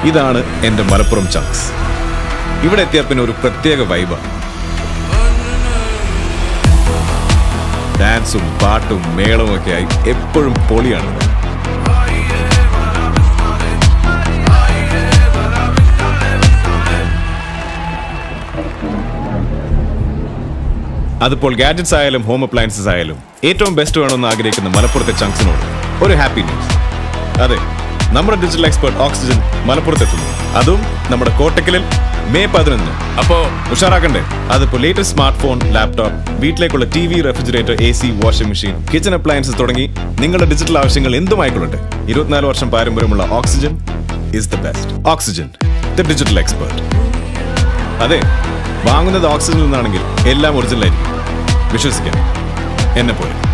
ഇതാണ് എൻ്റെ മലപ്പുറം ചങ്ക്സ് ഇവിടെ എത്തിയ പിന്നെ ഒരു പ്രത്യേക വൈബാണ് ഡാൻസും പാട്ടും മേളവും ഒക്കെ ആയി എപ്പോഴും പൊളിയാണ് ഇവിടെ. അതിപ്പോൾ ഗാഡ്ജറ്റ്സ് ആയാലും ഹോം അപ്ലയൻസസ് ആയാലും ഏറ്റവും ബെസ്റ്റ് വേണമെന്ന് ആഗ്രഹിക്കുന്ന മലപ്പുറത്തെ ചങ്ക്സിനോട് ഒരു ഹാപ്പി ന്യൂസ് അതെ നമ്മുടെ ഡിജിറ്റൽ എക്സ്പേർട്ട് ഓക്സിജൻ മലപ്പുറത്തെത്തുന്നു അതും നമ്മുടെ കോട്ടക്കലിൽ മെയ് പതിനൊന്ന് അപ്പോ ഉഷാറാക്കണ്ടേ അതിപ്പോൾ ലേറ്റസ്റ്റ് സ്മാർട്ട് ഫോൺ ലാപ്ടോപ്പ് വീട്ടിലേക്കുള്ള T V refrigerator A C washing machine kitchen appliances തുടങ്ങി നിങ്ങളുടെ ഡിജിറ്റൽ ആവശ്യങ്ങൾ എന്തുമായിക്കൊള്ളട്ടെ ഇരുപത്തിനാല് വർഷം പാരമ്പര്യമുള്ള Oxygen is the best Oxygen the digital expert അതെ വാങ്ങുന്നത് ഓക്സിജനിൽ നിന്നാണെങ്കിൽ എല്ലാം ഒറിജിനൽ ആയിരിക്കും വിശ്വസിക്കാം എന്നെ പോലെ